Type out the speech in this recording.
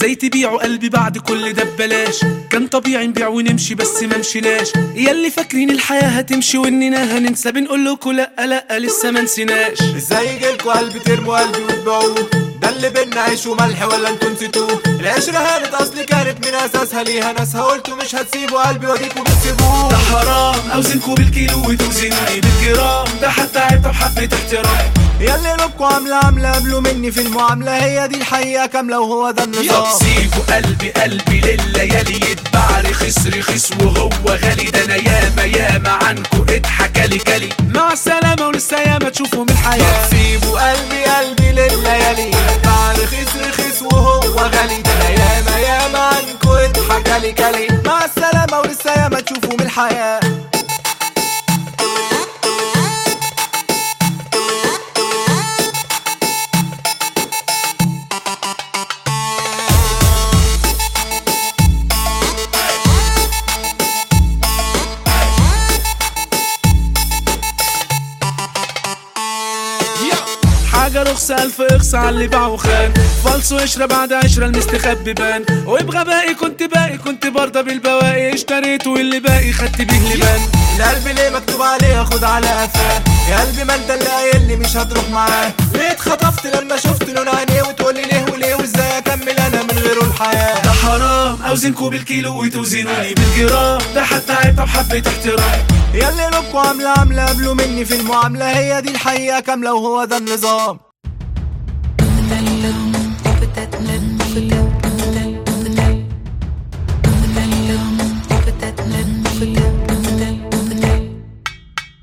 ازاي تبيعوا قلبي بعد كل ده ببلاش كان طبيعي نبيع ونمشي بس ما مشيناش ياللي فاكرين الحياة هتمشي واننا هننسى بنقول لكم لا لا لسه ما نسيناش ازاي يجيلكوا قلبي ترموا قلبي وتبيعوه ده اللي بينا عيش وملح ولا انتوا نسيتوه العشرة هانت اصلي كانت من اساسها ليها ناسها قلتوا مش هتسيبوا قلبي وديكوا بتسيبوه ده حرام اوزنكوا بالكيلو وتوزنوني بالجرام ده حتى عيب طب حبة احترام ياللي لبكوا عاملة عاملة قبلوا مني في المعاملة هي دي الحقيقة كاملة وهو ده النظام يصيبوا قلبي قلبي لليالي يتباع رخيص رخيص وهو غالي ده انا ياما ياما عنكو اتحكى لي كلي مع السلامة ولسه ياما تشوفوا من الحياة سيبوا قلبي قلبي لليالي مع رخيص رخيص وهو غالي ده انا ياما ياما عنكو اتحكى لي كلي مع السلامة ولسه ياما تشوفوا من الحياة حاجة رخصة ألف إخصى على اللي باع وخان فالصو قشرة بعد عشرة المستخبي بان وبغبائي كنت باقي كنت برضه بالبواقي اشتريت واللي باقي خدت بيه لبان القلب ليه مكتوب عليه اخد على قفاه يا قلبي ما انت اللي قايل لي مش هتروح معاه ليه اتخطفت لما شفت لون عينيه وتقولي ليه وليه وازاي اكمل انا من غيره الحياه ده حرام أوزنكوا بالكيلو وتوزنوني بالجرام ده حتى عيب طب حبة احترام ياللي لبكوا عاملة عاملة قبلوا مني في المعاملة هي دي الحقيقة كاملة وهو ده النظام